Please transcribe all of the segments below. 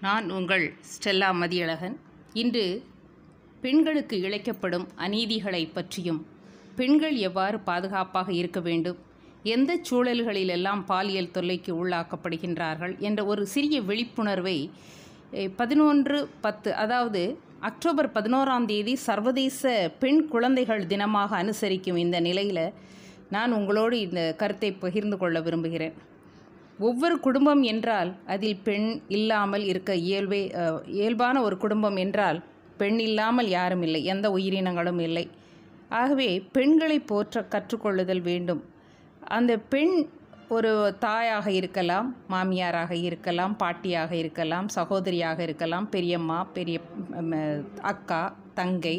நான் உங்கள் ஸ்டெல்லா மதியழகன் இன்று பெண்களுக்கு இழைக்கப்படும் அநீதிகளை பற்றியும் பெண்கள் எவ்வாறு பாதுகாப்பாக இருக்க வேண்டும் எந்த சூழல்களிலெல்லாம் பாலியல் தொல்லைக்கு உள்ளாக்கப்படுகின்றார்கள் என்ற ஒரு சிறிய விழிப்புணர்வை பதினொன்று பத்து அதாவது அக்டோபர் பதினோராம் தேதி சர்வதேச பெண் குழந்தைகள் தினமாக அனுசரிக்கும் இந்த நிலையில் நான் உங்களோடு இந்த கருத்தை பகிர்ந்து கொள்ள விரும்புகிறேன் ஒவ்வொரு குடும்பம் என்றால் அதில் பெண் இல்லாமல் இருக்க இயல்பே அஹ், இயல்பான ஒரு குடும்பம் என்றால் பெண் இல்லாமல் யாரும் இல்லை எந்த உயிரினங்களும் இல்லை ஆகவே பெண்களை போற்ற கற்றுக்கொள்ளுதல் வேண்டும் அந்த பெண் ஒரு தாயாக இருக்கலாம் மாமியாராக இருக்கலாம் பாட்டியாக இருக்கலாம் சகோதரியாக இருக்கலாம் பெரியம்மா பெரிய ம், அக்கா தங்கை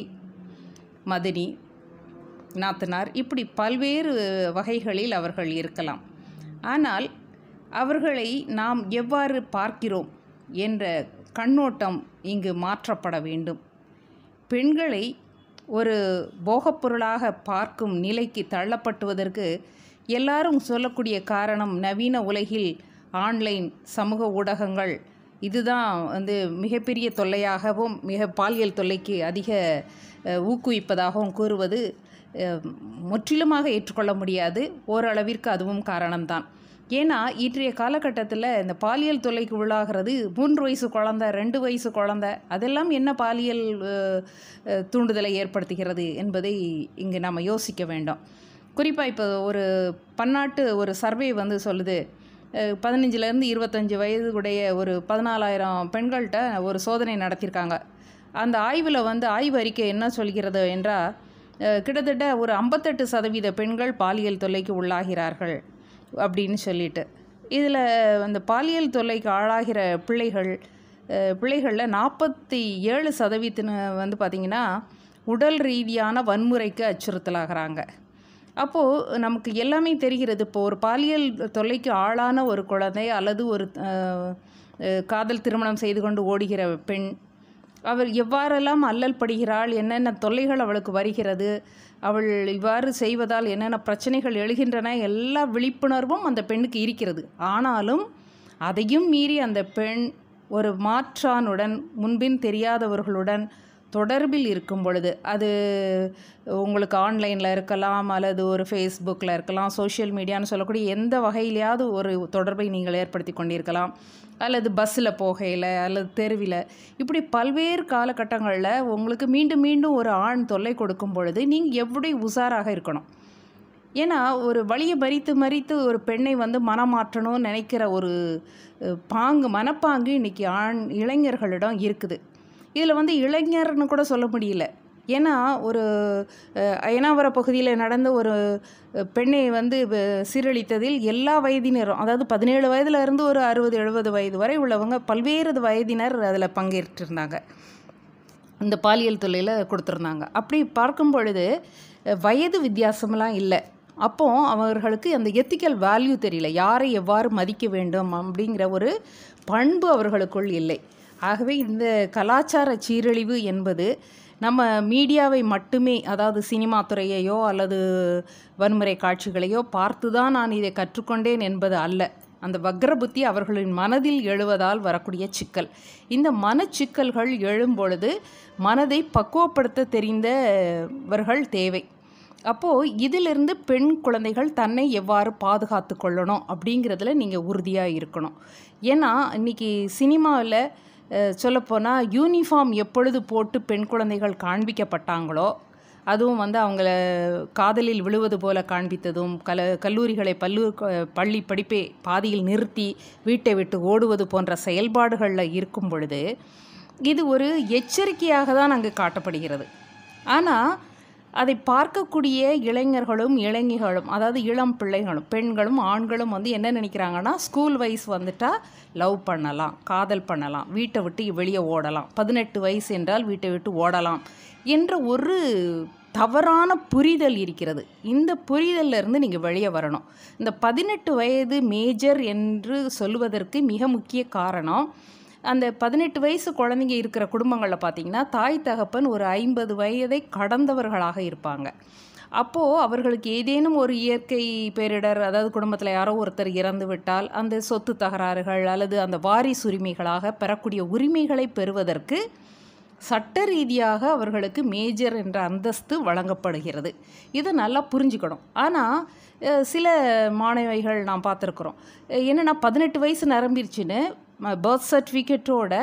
மதினி நாத்தனார் இப்படி பல்வேறு வகைகளில் அவர்கள் இருக்கலாம் ஆனால் அவர்களை நாம் எவ்வாறு பார்க்கிறோம் என்ற கண்ணோட்டம் இங்கு மாற்றப்பட வேண்டும் பெண்களை ஒரு போகப்பொருளாக பார்க்கும் நிலைக்கு தள்ளப்பட்டுவதற்கு எல்லாரும் சொல்லக்கூடிய காரணம் நவீன உலகில் ஆன்லைன் சமூக ஊடகங்கள் இதுதான் வந்து மிகப்பெரிய தொல்லையாகவும் மிக பாலியல் தொல்லைக்கு அதிக அஹ், ஊக்குவிப்பதாகவும் கூறுவது அஹ், முற்றிலுமாக ஏற்றுக்கொள்ள முடியாது ஓரளவிற்கு அதுவும் காரணம்தான் ஏன்னா இன்றைய காலகட்டத்தில் இந்த பாலியல் தொல்லைக்கு உள்ளாகிறது மூன்று வயசு குழந்த ரெண்டு வயசு குழந்த அதெல்லாம் என்ன பாலியல் அஹ், அஹ், தூண்டுதலை ஏற்படுத்துகிறது என்பதை இங்கு நாம் யோசிக்க வேண்டும் குறிப்பாக இப்போ ஒரு பன்னாட்டு ஒரு சர்வே வந்து சொல்லுது அஹ், பதினஞ்சுலேருந்து இருபத்தஞ்சி வயது உடைய ஒரு பதினாலாயிரம் பெண்கள்கிட்ட ஒரு சோதனை நடத்தியிருக்காங்க அந்த ஆய்வில் வந்து ஆய்வு அறிக்கை என்ன சொல்கிறது என்றால் அஹ், கிட்டத்தட்ட ஒரு ஐம்பத்தெட்டு சதவீத பெண்கள் பாலியல் தொல்லைக்கு உள்ளாகிறார்கள் அப்படின்னு சொல்லிட்டு இதில் அந்த பாலியல் தொல்லைக்கு ஆளாகிற பிள்ளைகள் அஹ், பிள்ளைகளில் நாற்பத்தி ஏழு சதவீதத்தின வந்து பார்த்திங்கன்னா உடல் ரீதியான வன்முறைக்கு அச்சுறுத்தலாகிறாங்க அப்போது நமக்கு எல்லாமே தெரிகிறது இப்போ ஒரு பாலியல் தொல்லைக்கு ஆளான ஒரு குழந்தை அல்லது ஒரு அஹ், அஹ், காதல் திருமணம் செய்து கொண்டு ஓடுகிற பெண் அவள் எவ்வாறெல்லாம் அல்லல் படுகிறாள் என்னென்ன தொல்லைகள் அவளுக்கு வருகிறது அவள் இவ்வாறு செய்வதால் என்னென்ன பிரச்சனைகள் எழுகின்றன எல்லா விழிப்புணர்வும் அந்த பெண்ணுக்கு இருக்கிறது ஆனாலும் அதையும் மீறி அந்த பெண் ஒரு மாற்றானுடன் முன்பின் தெரியாதவர்களுடன் தொடர்பில் இருக்கும் பொழுது அது உங்களுக்கு ஆன்லைனில் இருக்கலாம் அல்லது ஒரு ஃபேஸ்புக்கில் இருக்கலாம் சோஷியல் மீடியான்னு சொல்லக்கூடிய எந்த வகையிலையாவது ஒரு தொடர்பை நீங்கள் ஏற்படுத்தி கொண்டிருக்கலாம் அல்லது பஸ்ஸில் போகையில் அல்லது தெருவில் இப்படி பல்வேறு காலகட்டங்களில் உங்களுக்கு மீண்டும் மீண்டும் ஒரு ஆண் தொல்லை கொடுக்கும் பொழுது நீங்கள் எப்படி உஷாராக இருக்கணும் ஏன்னா ஒரு வழியை மறித்து மறித்து ஒரு பெண்ணை வந்து மனமாற்றணும்னு நினைக்கிற ஒரு அஹ், பாங்கு மனப்பாங்கு இன்றைக்கி ஆண் இளைஞர்களிடம் இருக்குது இதில் வந்து இளைஞர்னு கூட சொல்ல முடியல ஏன்னா ஒரு அஹ், அயனாவர பகுதியில் நடந்த ஒரு அஹ், பெண்ணை வந்து வ- சீரழித்ததில் எல்லா வயதினரும் அதாவது பதினேழு வயதுல இருந்து ஒரு அறுபது எழுபது வயது வரை உள்ளவங்க பல்வேறு வயதினர் அதில் பங்கேற்றிருந்தாங்க இந்த பாலியல் தொல்லையில் கொடுத்துருந்தாங்க அப்படி பார்க்கும் பொழுது அஹ், வயது வித்தியாசமெல்லாம் இல்லை அப்போ அவர்களுக்கு அந்த எத்திக்கல் வேல்யூ தெரியல யாரை எவ்வாறு மதிக்க வேண்டும் அப்படிங்கிற ஒரு பண்பு அவர்களுக்குள் இல்லை ஆகவே இந்த கலாச்சார சீரழிவு என்பது நம்ம மீடியாவை மட்டுமே அதாவது சினிமா துறையையோ அல்லது வன்முறை காட்சிகளையோ பார்த்து தான் நான் இதை கற்றுக்கொண்டேன் என்பது அல்ல அந்த வக்ர புத்தி அவர்களின் மனதில் எழுவதால் வரக்கூடிய சிக்கல் இந்த மனச்சிக்கல்கள் எழும் பொழுது மனதை பக்குவப்படுத்த தெரிந்தவர்கள் தேவை அப்போது இதிலிருந்து பெண் குழந்தைகள் தன்னை எவ்வாறு பாதுகாத்து கொள்ளணும் அப்படிங்கிறதுல நீங்கள் உறுதியாக இருக்கணும் ஏன்னா இன்றைக்கி சினிமாவில் சொல்லப்போனால் யூனிஃபார்ம் எப்பொழுது போட்டு பெண் குழந்தைகள் காண்பிக்கப்பட்டாங்களோ அதுவும் வந்து அவங்கள காதலில் விழுவது போல காண்பித்ததும் கல கல்லூரிகளை பல்லு பள்ளி படிப்பை பாதியில் நிறுத்தி வீட்டை விட்டு ஓடுவது போன்ற செயல்பாடுகளில் இருக்கும் பொழுது இது ஒரு எச்சரிக்கையாக தான் அங்கு காட்டப்படுகிறது ஆனால் அதை பார்க்கக்கூடிய இளைஞர்களும் இளைஞர்களும் அதாவது இளம் பிள்ளைகளும் பெண்களும் ஆண்களும் வந்து என்ன நினைக்கிறாங்கன்னா ஸ்கூல் வயசு வந்துட்டா லவ் பண்ணலாம் காதல் பண்ணலாம் வீட்டை விட்டு வெளியே ஓடலாம் பதினெட்டு வயசு என்றால் வீட்டை விட்டு ஓடலாம் என்ற ஒரு தவறான புரிதல் இருக்கிறது இந்த புரிதல்ல இருந்து நீங்கள் வெளியே வரணும் இந்த பதினெட்டு வயது மேஜர் என்று சொல்லுவதற்கு மிக முக்கிய காரணம் அந்த பதினெட்டு வயசு குழந்தைங்க இருக்கிற குடும்பங்களில் பார்த்தீங்கன்னா தாய் தகப்பன் ஒரு ஐம்பது வயதை கடந்தவர்களாக இருப்பாங்க அப்போது அவர்களுக்கு ஏதேனும் ஒரு இயற்கை பேரிடர் அதாவது குடும்பத்தில் யாரோ ஒருத்தர் இறந்து விட்டால் அந்த சொத்து தகராறுகள் அல்லது அந்த வாரிசு உரிமைகளாக பெறக்கூடிய உரிமைகளை பெறுவதற்கு சட்ட ரீதியாக அவர்களுக்கு மேஜர் என்ற அந்தஸ்து வழங்கப்படுகிறது இதை நல்லா புரிஞ்சுக்கணும் ஆனால் சில மாணவிகள் நாம் பார்த்துருக்குறோம் என்னென்னா பதினெட்டு வயசு நிரம்பிருச்சுன்னு பர்த் சர்டிஃபிகேட்டோட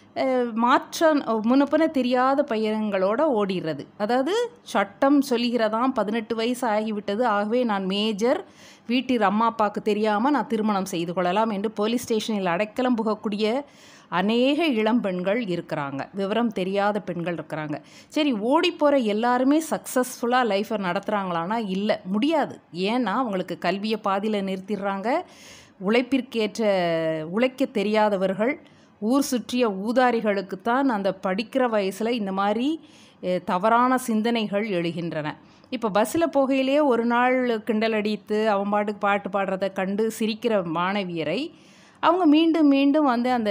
மாற்ற முன்னப்பின தெரியாத பையன்களோட ஓடிடுறது அதாவது சட்டம் சொல்லுகிறதாம் பதினெட்டு வயசு ஆகிவிட்டது ஆகவே நான் மேஜர் வீட்டில் அம்மா அப்பாவுக்கு தெரியாமல் நான் திருமணம் செய்து கொள்ளலாம் என்று போலீஸ் ஸ்டேஷனில் அடைக்கலம் புகக்கூடிய அநேக இளம் பெண்கள் இருக்கிறாங்க விவரம் தெரியாத பெண்கள் இருக்கிறாங்க சரி ஓடி போகிற எல்லாருமே சக்ஸஸ்ஃபுல்லாக லைஃப்பை நடத்துகிறாங்களான்னா இல்லை முடியாது ஏன்னா அவங்களுக்கு கல்வியை பாதியில் நிறுத்திடுறாங்க உழைப்பிற்கேற்ற உழைக்க தெரியாதவர்கள் ஊர் சுற்றிய ஊதாரிகளுக்குத்தான் அந்த படிக்கிற வயசில் இந்த மாதிரி தவறான சிந்தனைகள் எழுகின்றன இப்போ பஸ்ஸில் போகையிலே ஒரு நாள் கிண்டல் அடித்து அவன் பாட்டுக்கு பாட்டு பாடுறதை கண்டு சிரிக்கிற மாணவியரை அவங்க மீண்டும் மீண்டும் வந்து அந்த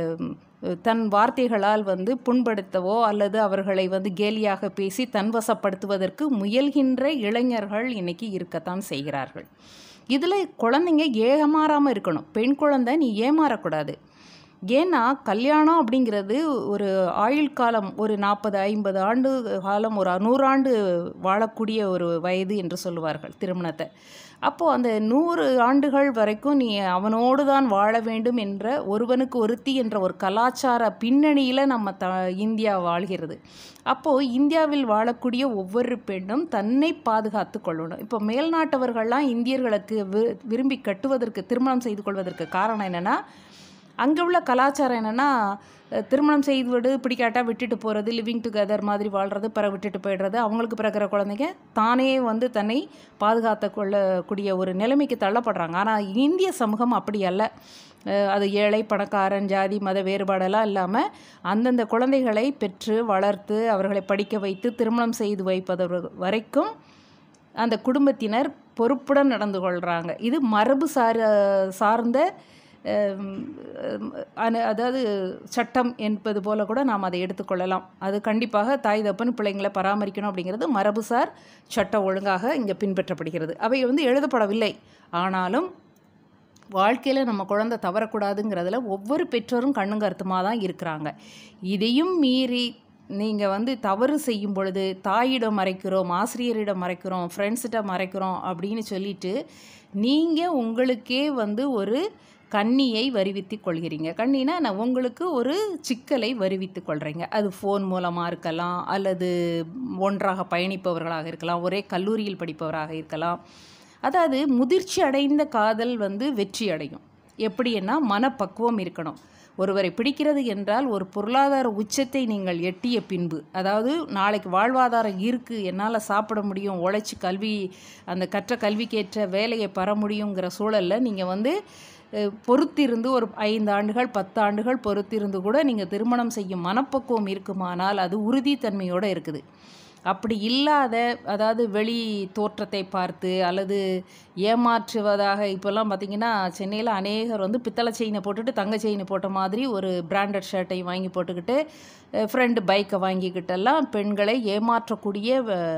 தன் வார்த்தைகளால் வந்து புண்படுத்தவோ அல்லது அவர்களை வந்து கேலியாக பேசி தன்வசப்படுத்துவதற்கு முயல்கின்ற இளைஞர்கள் இன்னைக்கு இருக்கத்தான் செய்கிறார்கள் இதில் குழந்தைங்க ஏமாறாமல் இருக்கணும் பெண் குழந்தை நீ ஏமாறக்கூடாது ஏன்னா கல்யாணம் அப்படிங்கிறது ஒரு ஆயுள் காலம் ஒரு நாற்பது ஐம்பது ஆண்டு காலம் ஒரு நூறாண்டு வாழக்கூடிய ஒரு வயது என்று சொல்லுவார்கள் திருமணத்தை அப்போது அந்த நூறு ஆண்டுகள் வரைக்கும் நீ அவனோடு தான் வாழ வேண்டும் என்ற ஒருவனுக்கு ஒருத்தி என்ற ஒரு கலாச்சார பின்னணியில் நம்ம த இந்தியா வாழ்கிறது அப்போது இந்தியாவில் வாழக்கூடிய ஒவ்வொரு பெண்ணும் தன்னை பாதுகாத்து கொள்ளணும் இப்போ மேல்நாட்டவர்கள்லாம் இந்தியர்களுக்கு வி விரும்பி கட்டுவதற்கு திருமணம் செய்து கொள்வதற்கு காரணம் என்னென்னா அங்கே உள்ள கலாச்சாரம் என்னென்னா திருமணம் செய்து விடு பிடிக்காட்டா விட்டுட்டு போகிறது லிவிங் டுகெதர் மாதிரி வாழ்கிறது பிற விட்டுட்டு போயிடுறது அவங்களுக்கு பிறக்கிற குழந்தைங்க தானே வந்து தன்னை பாதுகாத்து கொள்ளக்கூடிய ஒரு நிலைமைக்கு தள்ளப்படுறாங்க ஆனால் இந்திய சமூகம் அப்படி அல்ல அது ஏழை பணக்காரன் ஜாதி மத வேறுபாடெல்லாம் இல்லாமல் அந்தந்த குழந்தைகளை பெற்று வளர்த்து அவர்களை படிக்க வைத்து திருமணம் செய்து வைப்பது வரைக்கும் அந்த குடும்பத்தினர் பொறுப்புடன் நடந்து கொள்கிறாங்க இது மரபு சார் சார்ந்த அதாவது சட்டம் என்பது போல கூட நாம் அதை எடுத்துக்கொள்ளலாம் அது கண்டிப்பாக தாய் தப்பன் பிள்ளைங்களை பராமரிக்கணும் அப்படிங்கிறது மரபுசார் சட்டம் ஒழுங்காக இங்கே பின்பற்றப்படுகிறது அவை வந்து எழுதப்படவில்லை ஆனாலும் வாழ்க்கையில் நம்ம குழந்தை தவறக்கூடாதுங்கிறதுல ஒவ்வொரு பெற்றோரும் கண்ணும் கருத்துமாக தான் இருக்கிறாங்க இதையும் மீறி நீங்கள் வந்து தவறு செய்யும் பொழுது தாயிடம் மறைக்கிறோம் ஆசிரியரிடம் மறைக்கிறோம் ஃப்ரெண்ட்ஸ்கிட்ட மறைக்கிறோம் அப்படின்னு சொல்லிட்டு நீங்கள் உங்களுக்கே வந்து ஒரு கண்ணியை வருவித்து கொள்கிறீங்க கண்ணினா நான் உங்களுக்கு ஒரு சிக்கலை வருவித்து கொள்கிறீங்க அது ஃபோன் மூலமாக இருக்கலாம் அல்லது ஒன்றாக பயணிப்பவர்களாக இருக்கலாம் ஒரே கல்லூரியில் படிப்பவராக இருக்கலாம் அதாவது முதிர்ச்சி அடைந்த காதல் வந்து வெற்றி அடையும் எப்படின்னா மனப்பக்குவம் இருக்கணும் ஒருவரை பிடிக்கிறது என்றால் ஒரு பொருளாதார உச்சத்தை நீங்கள் எட்டிய பின்பு அதாவது நாளைக்கு வாழ்வாதாரம் இருக்குது என்னால் சாப்பிட முடியும் உழைச்சி கல்வி அந்த கற்ற கல்விக்கேற்ற வேலையை பெற முடியுங்கிற சூழலில் நீங்கள் வந்து பொறுத்திருந்து ஒரு ஐந்து ஆண்டுகள் பத்து ஆண்டுகள் பொறுத்திருந்து கூட நீங்கள் திருமணம் செய்யும் மனப்பக்குவம் இருக்குமானால் அது உறுதித்தன்மையோடு இருக்குது அப்படி இல்லாத அதாவது வெளி தோற்றத்தை பார்த்து அல்லது ஏமாற்றுவதாக இப்போல்லாம் பார்த்திங்கன்னா சென்னையில் அநேகர் வந்து பித்தளை செயினை போட்டுட்டு தங்க செயினை போட்ட மாதிரி ஒரு பிராண்டட் ஷர்ட்டை வாங்கி போட்டுக்கிட்டு ஃப்ரெண்டு பைக்கை வாங்கிக்கிட்டெல்லாம் பெண்களை ஏமாற்றக்கூடிய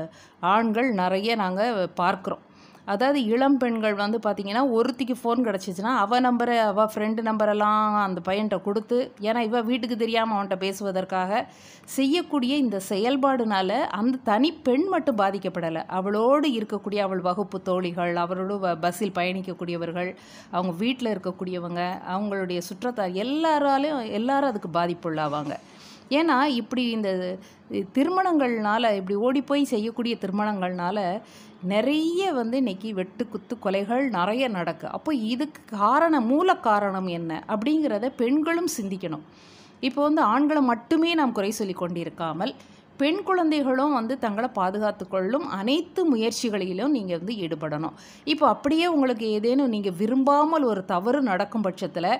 ஆண்கள் நிறைய நாங்கள் பார்க்குறோம் அதாவது இளம் பெண்கள் வந்து பார்த்திங்கன்னா ஒருத்திக்கு ஃபோன் கிடச்சிச்சின்னா அவள் நம்பரை அவள் ஃப்ரெண்டு நம்பரெல்லாம் அந்த பையன்கிட்ட கொடுத்து ஏன்னா இவள் வீட்டுக்கு தெரியாமல் அவன்கிட்ட பேசுவதற்காக செய்யக்கூடிய இந்த செயல்பாடுனால அந்த தனி பெண் மட்டும் பாதிக்கப்படலை அவளோடு இருக்கக்கூடிய அவள் வகுப்பு தோழிகள் அவரோடு பஸ்ஸில் பயணிக்கக்கூடியவர்கள் அவங்க வீட்டில் இருக்கக்கூடியவங்க அவங்களுடைய சுற்றத்தார் எல்லாராலையும் எல்லாரும் அதுக்கு பாதிப்புள்ளாவாங்க ஏன்னா இப்படி இந்த திருமணங்கள்னால இப்படி ஓடி போய் செய்யக்கூடிய திருமணங்கள்னால நிறைய வந்து இன்றைக்கி வெட்டு குத்து கொலைகள் நிறைய நடக்கு அப்போ இதுக்கு காரணம் மூல காரணம் என்ன அப்படிங்கிறத பெண்களும் சிந்திக்கணும் இப்போ வந்து ஆண்களை மட்டுமே நாம் குறை சொல்லி கொண்டிருக்காமல் பெண் குழந்தைகளும் வந்து தங்களை பாதுகாத்து கொள்ளும் அனைத்து முயற்சிகளிலும் நீங்கள் வந்து ஈடுபடணும் இப்போ அப்படியே உங்களுக்கு ஏதேனும் நீங்கள் விரும்பாமல் ஒரு தவறு நடக்கும் பட்சத்தில்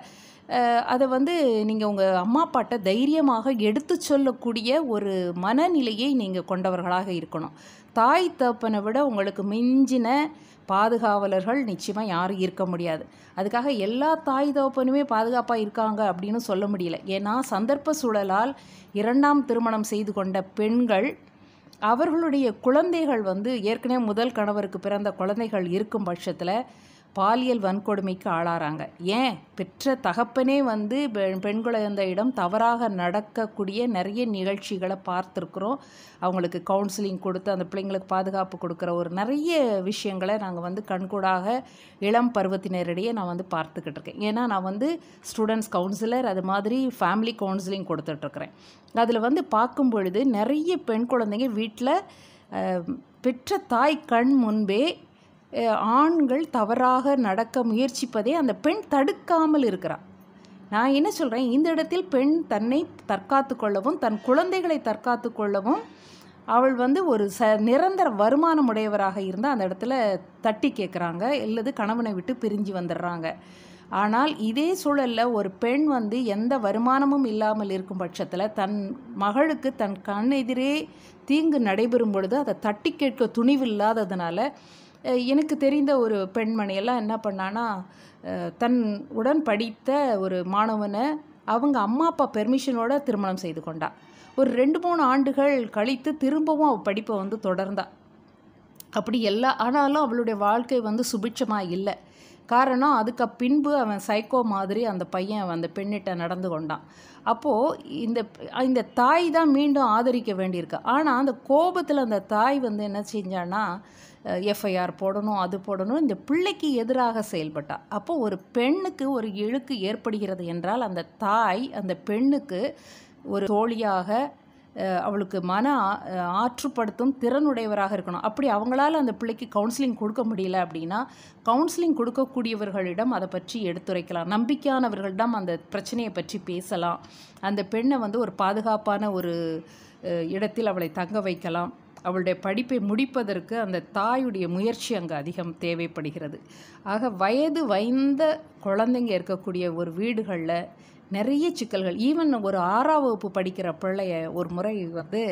அதை வந்து நீங்கள் உங்கள் அம்மா அப்பாட்ட தைரியமாக எடுத்து சொல்லக்கூடிய ஒரு மனநிலையை நீங்கள் கொண்டவர்களாக இருக்கணும் தாய் தப்பனை விட உங்களுக்கு மிஞ்சின பாதுகாவலர்கள் நிச்சயமாக யாரும் இருக்க முடியாது அதுக்காக எல்லா தாய் தகப்பனுமே பாதுகாப்பாக இருக்காங்க அப்படின்னு சொல்ல முடியல ஏன்னா சந்தர்ப்ப சூழலால் இரண்டாம் திருமணம் செய்து கொண்ட பெண்கள் அவர்களுடைய குழந்தைகள் வந்து ஏற்கனவே முதல் கணவருக்கு பிறந்த குழந்தைகள் இருக்கும் பட்சத்தில் பாலியல் வன்கொடுமைக்கு ஆளாறாங்க ஏன் பெற்ற தகப்பனே வந்து பெ- பெண் குழந்தையிடம் தவறாக நடக்கக்கூடிய நிறைய நிகழ்ச்சிகளை பார்த்துருக்குறோம் அவங்களுக்கு கவுன்சிலிங் கொடுத்து அந்த பிள்ளைங்களுக்கு பாதுகாப்பு கொடுக்குற ஒரு நிறைய விஷயங்களை நாங்கள் வந்து கண்கூடாக இளம் பருவத்தினரிடையே நான் வந்து பார்த்துக்கிட்டு இருக்கேன் ஏன்னா நான் வந்து ஸ்டூடெண்ட்ஸ் கவுன்சிலர் அது மாதிரி ஃபேமிலி கவுன்சிலிங் கொடுத்துட்ருக்குறேன் அதில் வந்து பார்க்கும் பொழுது நிறைய பெண் குழந்தைங்க வீட்டில் பெற்ற தாய் கண் முன்பே அஹ், ஆண்கள் தவறாக நடக்க முயற்சிப்பதை அந்த பெண் தடுக்காமல் இருக்கிறார் நான் என்ன சொல்கிறேன் இந்த இடத்தில் பெண் தன்னை தற்காத்து கொள்ளவும் தன் குழந்தைகளை தற்காத்து கொள்ளவும் அவள் வந்து ஒரு ச நிரந்தர வருமானம் உடையவராக இருந்தால் அந்த இடத்துல தட்டி கேட்குறாங்க இல்லது கணவனை விட்டு பிரிஞ்சு வந்துடுறாங்க ஆனால் இதே சூழலில் ஒரு பெண் வந்து எந்த வருமானமும் இல்லாமல் இருக்கும் பட்சத்தில் தன் மகளுக்கு தன் கண் எதிரே தீங்கு நடைபெறும் பொழுது அதை தட்டி கேட்க துணிவில்லாததுனால அஹ், எனக்கு தெரிந்த ஒரு பெண்மணியெல்லாம் என்ன பண்ணான்னா அஹ், தன் உடன் படித்த ஒரு மாணவனை அவங்க அம்மா அப்பா பெர்மிஷனோட திருமணம் செய்து கொண்டா ஒரு ரெண்டு மூணு ஆண்டுகள் கழித்து திரும்பவும் அவள் படிப்பை வந்து தொடர்ந்தா அப்படி எல்லா ஆனாலும் அவளுடைய வாழ்க்கை வந்து சுபிட்சமாக இல்லை காரணம் அதுக்கு பின்பு அவன் சைக்கோ மாதிரி அந்த பையன் அந்த பெண்ணிட்ட நடந்து கொண்டான் அப்போது இந்த இந்த தாய் தான் மீண்டும் ஆதரிக்க வேண்டியிருக்கு ஆனால் அந்த கோபத்தில் அந்த தாய் வந்து என்ன செஞ்சான்னா எஃப்ஐஆர் போடணும் அது போடணும் இந்த பிள்ளைக்கு எதிராக செயல்பட்டா அப்போ ஒரு பெண்ணுக்கு ஒரு இழுக்கு ஏற்படுகிறது என்றால் அந்த தாய் அந்த பெண்ணுக்கு ஒரு தோழியாக அஹ், அவளுக்கு மன ஆ- அஹ், ஆற்றுப்படுத்தும் திறனுடையவராக இருக்கணும் அப்படி அவங்களால அந்த பிள்ளைக்கு கவுன்சிலிங் கொடுக்க முடியல அப்படின்னா கவுன்சிலிங் கொடுக்கக்கூடியவர்களிடம் அதை பற்றி எடுத்துரைக்கலாம் நம்பிக்கையானவர்களிடம் அந்த பிரச்சனையை பற்றி பேசலாம் அந்த பெண்ணை வந்து ஒரு பாதுகாப்பான ஒரு அஹ், இடத்தில் அவளை தங்க வைக்கலாம் அவளுடைய படிப்பை முடிப்பதற்கு அந்த தாயுடைய முயற்சி அங்கே அதிகம் தேவைப்படுகிறது ஆக வயது வைந்த குழந்தைங்க இருக்கக்கூடிய ஒரு வீடுகளில் நிறைய சிக்கல்கள் ஈவன் ஒரு ஆறாம் வகுப்பு படிக்கிற பிள்ளைய ஒரு முறை வந்து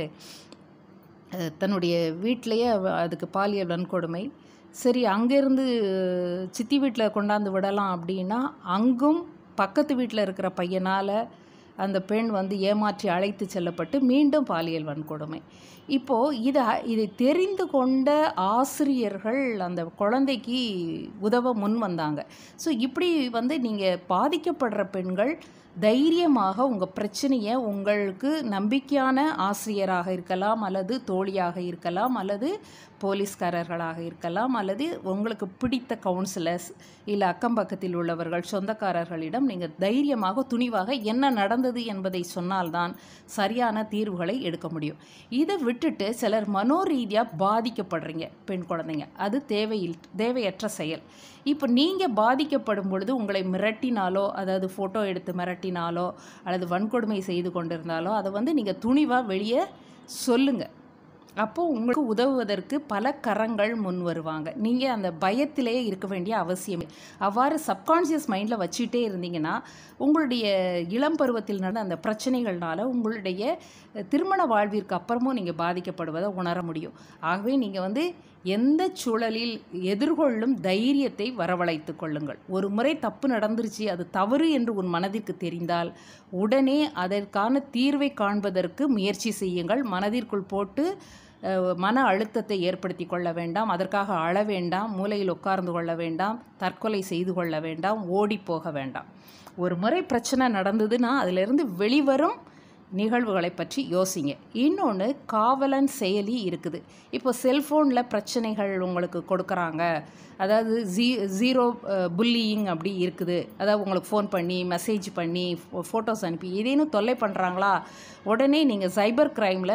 அஹ், தன்னுடைய வீட்டிலையே அவ- அதுக்கு பாலியல் வன்கொடுமை சரி அங்கேருந்து சித்தி வீட்டில் கொண்டாந்து விடலாம் அப்படின்னா அங்கும் பக்கத்து வீட்டில் இருக்கிற பையனால் அந்த பெண் வந்து ஏமாற்றி அழைத்து செல்லப்பட்டு மீண்டும் பாலியல் வன்கொடுமை இப்போது இதை இதை தெரிந்து கொண்ட ஆசிரியர்கள் அந்த குழந்தைக்கு உதவ முன் வந்தாங்க ஸோ இப்படி வந்து நீங்கள் பாதிக்கப்படுற பெண்கள் தைரியமாக உங்கள் பிரச்சனையை உங்களுக்கு நம்பிக்கையான ஆசிரியராக இருக்கலாம் அல்லது தோழியாக இருக்கலாம் அல்லது போலீஸ்காரர்களாக இருக்கலாம் அல்லது உங்களுக்கு பிடித்த கவுன்சிலர்ஸ் இல்லை அக்கம் பக்கத்தில் உள்ளவர்கள் சொந்தக்காரர்களிடம் நீங்கள் தைரியமாக துணிவாக என்ன நடந்தது என்பதை சொன்னால்தான் சரியான தீர்வுகளை எடுக்க முடியும் இதை விட்டுட்டு சிலர் மனோரீதியாக பாதிக்கப்படுறீங்க பெண் குழந்தைங்க அது தேவையில் தேவையற்ற செயல் இப்போ நீங்கள் பாதிக்கப்படும் பொழுது உங்களை மிரட்டினாலோ அதாவது ஃபோட்டோ எடுத்து மிரட்டினாலோ அல்லது வன்கொடுமை செய்து கொண்டிருந்தாலோ அதை வந்து நீங்கள் துணிவாக வெளியே சொல்லுங்கள் அப்போ உங்களுக்கு உதவுவதற்கு பல கரங்கள் முன் வருவாங்க நீங்கள் அந்த பயத்திலே இருக்க வேண்டிய அவசியம் இல்லை. அவ்வாறு சப்கான்ஷியஸ் மைண்டில் வச்சுட்டே இருந்தீங்கன்னா உங்களுடைய இளம் பருவத்தில் நடந்த அந்த பிரச்சனைகள்னால உங்களுடைய அஹ், திருமண வாழ்விற்கு அப்புறமும் நீங்கள் பாதிக்கப்படுவதை உணர முடியும் ஆகவே நீங்கள் வந்து எந்த சூழலில் எதிர்கொள்ளும் தைரியத்தை வரவழைத்து கொள்ளுங்கள் ஒரு முறை தப்பு நடந்துருச்சு அது தவறு என்று உன் மனதிற்கு தெரிந்தால் உடனே அதற்கான தீர்வை காண்பதற்கு முயற்சி செய்யுங்கள் மனதிற்குள் போட்டு அஹ், மன அழுத்தத்தை ஏற்படுத்தி கொள்ள வேண்டாம் அதற்காக அழ வேண்டாம் மூலையில் உட்கார்ந்து கொள்ள வேண்டாம் தற்கொலை செய்து கொள்ள வேண்டாம் ஓடி போக வேண்டாம் ஒரு முறை பிரச்சனை நடந்ததுன்னா அதிலிருந்து வெளிவரும் நிகழ்வுகளை பற்றி யோசிங்க இன்னொன்று காவலன் செயலி இருக்குது இப்போ செல்ஃபோனில் பிரச்சனைகள் உங்களுக்கு கொடுக்குறாங்க அதாவது ஜீ ஜீரோ புல்லியிங் அப்படி இருக்குது அதாவது உங்களுக்கு ஃபோன் பண்ணி மெசேஜ் பண்ணி ஃபோட்டோஸ் அனுப்பி ஏதேனும் தொல்லை பண்ணுறாங்களா உடனே நீங்கள் சைபர் க்ரைமில்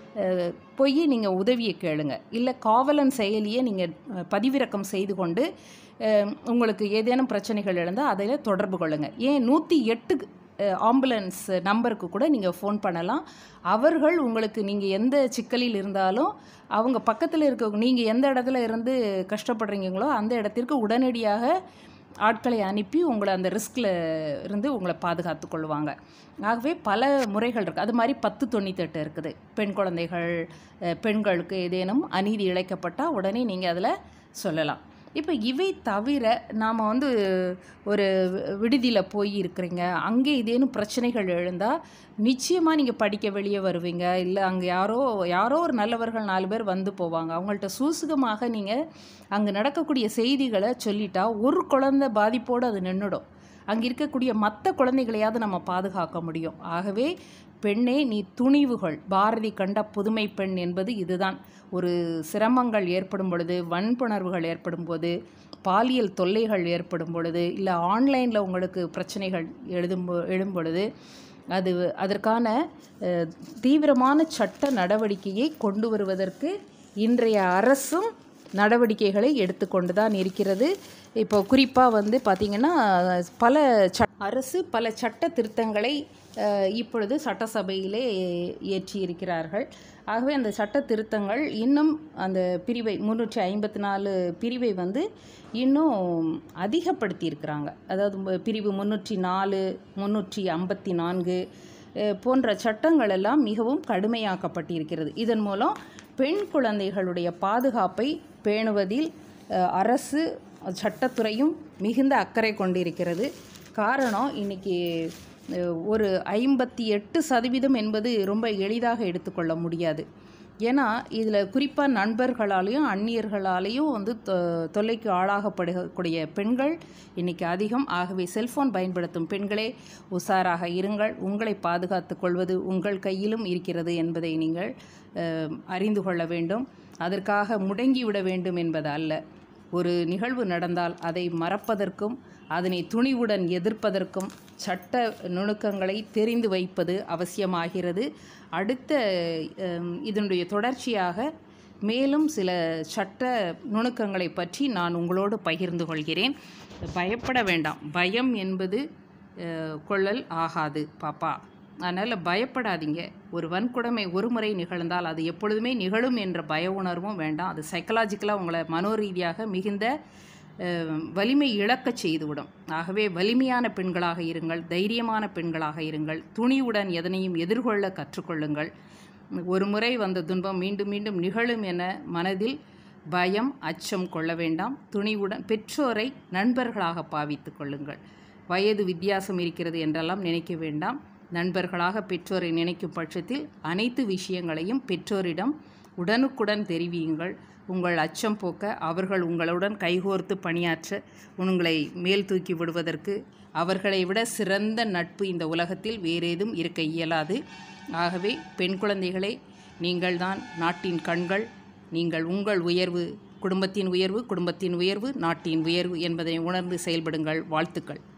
போய் நீங்கள் உதவியை கேளுங்க இல்லை காவலன் செயலியை நீங்கள் பதிவிறக்கம் செய்து கொண்டு அஹ், உங்களுக்கு ஏதேனும் பிரச்சனைகள் இருந்தால் அதில் தொடர்பு கொள்ளுங்கள் ஏன் நூற்றி எட்டு ஆம்புலன்ஸ் நம்பருக்கு கூட நீங்கள் ஃபோன் பண்ணலாம் அவர்கள் உங்களுக்கு நீங்கள் எந்த சிக்கலில் இருந்தாலும் அவங்க பக்கத்தில் இருக்க நீங்கள் எந்த இடத்துல இருந்து கஷ்டப்படுறீங்களோ அந்த இடத்திற்கு உடனடியாக ஆட்களை அனுப்பி உங்களை அந்த ரிஸ்கில் இருந்து உங்களை பாதுகாத்து கொள்வாங்க ஆகவே பல முறைகள் இருக்குது அது மாதிரி பத்து தொண்ணூத்தெட்டு இருக்குது பெண் குழந்தைகள் அஹ், பெண்களுக்கு ஏதேனும் அநீதி இழைக்கப்பட்டால் உடனே நீங்கள் அதில் சொல்லலாம் இப்போ இவை தவிர நாம் வந்து ஒரு விடுதியில் போய் இருக்கிறீங்க அங்கே இதேனும் பிரச்சனைகள் எழுந்தால் நிச்சயமாக நீங்கள் படிக்க வெளியே வருவீங்க இல்லை அங்கே யாரோ யாரோ ஒரு நல்லவர்கள் நாலு பேர் வந்து போவாங்க அவங்கள்ட்ட சூசுகமாக நீங்கள் அங்கே நடக்கக்கூடிய செய்திகளை சொல்லிட்டா ஒரு குழந்தை பாதிப்போடு அது நின்றுடும் அங்கே இருக்கக்கூடிய மற்ற குழந்தைகளையாவது நம்ம பாதுகாக்க முடியும் ஆகவே பெண்ணே நீ துணிவுகள் பாரதி கண்ட புதுமை பெண் என்பது இதுதான் ஒரு சிரமங்கள் ஏற்படும் பொழுது வன்புணர்வுகள் ஏற்படும் போது பாலியல் தொல்லைகள் ஏற்படும் பொழுது இல்லை ஆன்லைனில் உங்களுக்கு பிரச்சனைகள் எழுதும் பொ- எழும் பொழுது அது அதற்கான அஹ், தீவிரமான சட்ட நடவடிக்கையை கொண்டு வருவதற்கு இன்றைய அரசும் நடவடிக்கைகளை எடுத்துக்கொண்டு தான் இருக்கிறது இப்போ குறிப்பாக வந்து பார்த்திங்கன்னா பல ச அரசு பல சட்ட திருத்தங்களை அஹ், இப்பொழுது சட்டசபையிலே இயற்றி இருக்கிறார்கள் ஆகவே அந்த சட்ட திருத்தங்கள் இன்னும் அந்த பிரிவை முந்நூற்றி ஐம்பத்தி நாலு பிரிவை வந்து இன்னும் அதிகப்படுத்தி இருக்கிறாங்க அதாவது மு- பிரிவு முந்நூற்றி நாலு முந்நூற்றி ஐம்பத்தி நான்கு அஹ், போன்ற சட்டங்கள் எல்லாம் மிகவும் கடுமையாக்கப்பட்டிருக்கிறது இதன் மூலம் பெண் குழந்தைகளுடைய பாதுகாப்பை பேணுவதில் அஹ், அரசு சட்டத்துறையும் மிகுந்த அக்கறை கொண்டிருக்கிறது காரணம் இன்னைக்கு அஹ், ஒரு ஐம்பத்தி எட்டு சதவீதம் என்பது ரொம்ப எளிதாக எடுத்துக்கொள்ள முடியாது ஏன்னா இதில் குறிப்பாக நண்பர்களாலேயும் அந்நியர்களாலேயும் வந்து தொ தொல்லைக்கு ஆளாகப்படக்கூடிய பெண்கள் இன்னைக்கு அதிகம் ஆகவே செல்போன் பயன்படுத்தும் பெண்களே உஷாராக இருங்கள் உங்களை பாதுகாத்துக் கொள்வது உங்கள் கையிலும் இருக்கிறது என்பதை நீங்கள் அஹ், அறிந்து கொள்ள வேண்டும் அதற்காக முடங்கிவிட வேண்டும் என்பது அல்ல ஒரு நிகழ்வு நடந்தால் அதை மறப்பதற்கும் அதனை துணிவுடன் எதிர்ப்பதற்கும் சட்ட நுணுக்கங்களை தெரிந்து வைப்பது அவசியமாகிறது அடுத்த அம், இதனுடைய தொடர்ச்சியாக மேலும் சில சட்ட நுணுக்கங்களை பற்றி நான் உங்களோடு பகிர்ந்து கொள்கிறேன் பயப்பட வேண்டாம் பயம் என்பது அஹ், கொள்ளல் ஆகாது பாப்பா அதனால் பயப்படாதீங்க ஒரு வன்கொடுமை ஒரு முறை நிகழ்ந்தால் அது எப்பொழுதுமே நிகழும் என்ற பய உணர்வும் வேண்டாம் அது சைக்கலாஜிக்கலாக உங்களை மனோரீதியாக மிகுந்த அஹ், வலிமை இழக்கச் செய்துவிடும் ஆகவே வலிமையான பெண்களாக இருங்கள் தைரியமான பெண்களாக இருங்கள் துணிவுடன் எதனையும் எதிர்கொள்ள கற்றுக்கொள்ளுங்கள் ஒரு முறை வந்த துன்பம் மீண்டும் மீண்டும் நிகழும் என மனதில் பயம் அச்சம் கொள்ள வேண்டாம் துணிவுடன் பெற்றோரை நண்பர்களாக பாவித்துக் கொள்ளுங்கள் வயது வித்தியாசம் இருக்கிறது என்றெல்லாம் நினைக்க வேண்டாம் நண்பர்களாக பெற்றோரை நினைக்கும் பட்சத்தில் அனைத்து விஷயங்களையும் பெற்றோரிடம் உடனுக்குடன் தெரிவியுங்கள் உங்கள் அச்சம் போக்க அவர்கள் உங்களுடன் கைகோர்த்து பணியாற்ற உங்களை மேல் தூக்கி விடுவதற்கு அவர்களை விட சிறந்த நட்பு இந்த உலகத்தில் வேறேதும் இருக்க இயலாது ஆகவே பெண் குழந்தைகளே நீங்கள்தான் நாட்டின் கண்கள் நீங்கள் உங்கள் உயர்வு குடும்பத்தின் உயர்வு குடும்பத்தின் உயர்வு நாட்டின் உயர்வு என்பதை உணர்ந்து செயல்படுங்கள் வாழ்த்துக்கள்